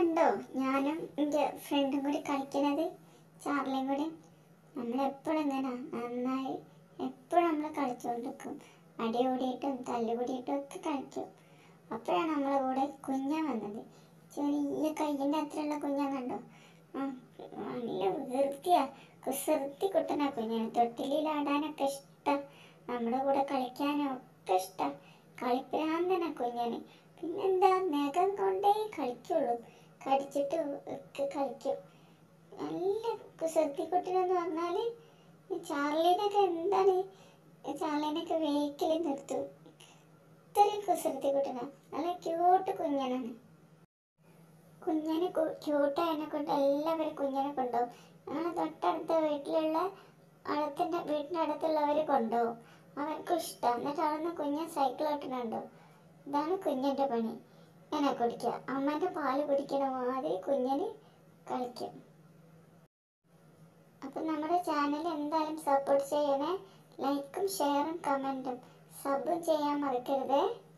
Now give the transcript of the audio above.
കണ്ടോ ഞാനും എൻ്റെ ഫ്രണ്ടും കൂടി കളിക്കണത് ചാർലിയും കൂടി നമ്മളെപ്പോഴും ഇങ്ങനെ നന്നായി എപ്പോഴും നമ്മൾ കളിച്ചുകൊണ്ടിരിക്കും അടി കൂടിയിട്ടും തല്ല് കൂടിയിട്ടും ഒക്കെ കളിക്കും അപ്പോഴാണ് നമ്മളെ കൂടെ കുഞ്ഞ വന്നത് ചെറിയ കയ്യിൻ്റെ അത്രയുള്ള കുഞ്ഞ കണ്ടോ ആ നല്ല വൃത്തിയാ കുസൃത്തി കുട്ടനാ കുഞ്ഞാണ് തൊട്ടിലിലാടാനൊക്കെ ഇഷ്ടം നമ്മുടെ കൂടെ കളിക്കാനും ഒക്കെ ഇഷ്ടം കളിപ്രാന്തനാ കുഞ്ഞാന് പിന്നെന്താ നഖം കൊണ്ടേ കളിക്കുള്ളൂ കടിച്ചിട്ട് ഒക്കെ കളിക്കും നല്ല കുസൃത്തി കുട്ടനെന്ന് പറഞ്ഞാല് ഈ ചാർലിനൊക്കെ എന്താണ് ഈ ചാർലിനൊക്കെ വേക്കിൽ നിർത്തും ഇത്രയും കുസൃതി കുട്ടനാ നല്ല ക്യൂട്ട് കുഞ്ഞനാണ് കുഞ്ഞനെ ക്യൂട്ടായതിനെ കൊണ്ട് എല്ലാവരും കുഞ്ഞനെ കൊണ്ടുപോകും ഞങ്ങളെ തൊട്ടടുത്ത വീട്ടിലുള്ള അടുത്തിൻ്റെ വീടിൻ്റെ അടുത്തുള്ളവർ കൊണ്ടുപോകും അവർക്കും ഇഷ്ടം എന്നിട്ട് അവിടുന്ന് കുഞ്ഞൻ സൈക്കിൾ ഓട്ടുന്നുണ്ടോ ഇതാണ് കുഞ്ഞൻ്റെ പണി ഞാനാ കുടിക്കുക അമ്മേൻ്റെ പാല് കുടിക്കണ മാതിരി കുഞ്ഞന് കളിക്കും അപ്പം നമ്മുടെ ചാനൽ എന്തായാലും സപ്പോർട്ട് ചെയ്യണേ ലൈക്കും ഷെയറും കമൻറ്റും സബും ചെയ്യാൻ മറക്കരുതേ